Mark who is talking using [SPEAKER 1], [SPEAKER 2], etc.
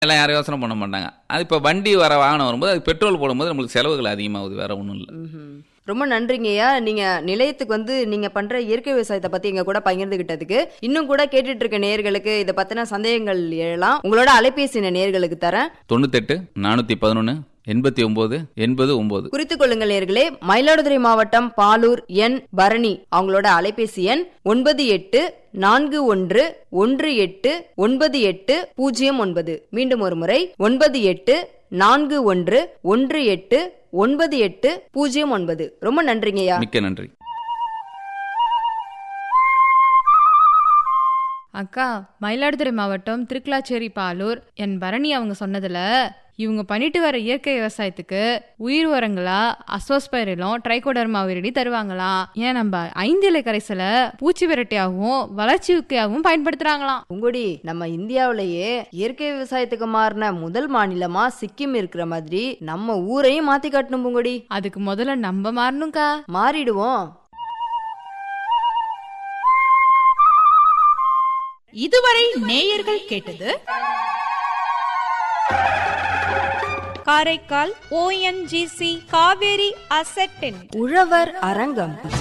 [SPEAKER 1] எல்லாம் யாரும் யோசனை பண்ண மாட்டாங்க அது இப்போ வண்டி வர வாகனம் வரும்போது அது பெட்ரோல் போடும்போது நம்மளுக்கு செலவுகள் அதிகமாகுது வேற ஒன்றும் இல்லை
[SPEAKER 2] ம்ஹும். ரொம்ப நன்றிங்கய்யா நீங்க நிலையத்துக்கு வந்து நீங்க பண்ற இயற்கை விவசாயத்தை பத்தி எங்க கூட பகிர்ந்துகிட்டதுக்கு இன்னும் கூட கேட்டுட்டு இருக்க நேர்களுக்கு இதை பத்தின சந்தேகங்கள் எழலாம் உங்களோட அலைபேசி நான் நேர்களுக்கு தரேன்
[SPEAKER 1] தொண்ணூத்தெட்டு நானூற்றி பதினொன்று எண்பத்தி ஒம்பது எண்பது ஒம்பது
[SPEAKER 2] குறித்துக் கொள்ளுங்கள் நேர்களே மயிலாடுதுறை மாவட்டம் பாலூர் என் பரணி அவங்களோட அலைபேசி எண் ஒன்பது எட்டு நான்கு ஒன்று ஒன்று எட்டு ஒன்பது எட்டு பூஜ்ஜியம் ஒன்பது மீண்டும் ஒரு முறை ஒன்பது எட்டு நான்கு ஒன்று ஒன்று எட்டு ஒன்பது எட்டு பூஜ்ஜியம் ஒன்பது ரொம்ப நன்றிங்கய்யா
[SPEAKER 1] மிக்க நன்றி
[SPEAKER 3] அக்கா மயிலாடுதுறை மாவட்டம் திருக்கலாச்சேரி பாலூர் என் பரணி அவங்க சொன்னதுல இவங்க பண்ணிட்டு வர இயற்கை விவசாயத்துக்கு உயிர் உரங்களா அசோஸ்பைரிலும் ட்ரைகோடர்மா விரடி தருவாங்களாம் ஏன் நம்ம ஐந்து இலை கரைசலை பூச்சி விரட்டியாகவும் வளர்ச்சி ஊக்கியாகவும் பயன்படுத்துறாங்களாம்
[SPEAKER 2] உங்குடி நம்ம இந்தியாவிலேயே இயற்கை விவசாயத்துக்கு மாறின முதல் மாநிலமா சிக்கிம் இருக்கிற மாதிரி நம்ம ஊரையும் மாத்தி காட்டணும் பூங்குடி
[SPEAKER 3] அதுக்கு முதல்ல நம்ம மாறணும்க்கா
[SPEAKER 2] மாறிடுவோம்
[SPEAKER 4] இதுவரை நேயர்கள் கேட்டது காரைக்கால் ஓஎன்ஜிசி காவேரி அசெட்டின்
[SPEAKER 2] உழவர் அரங்கம்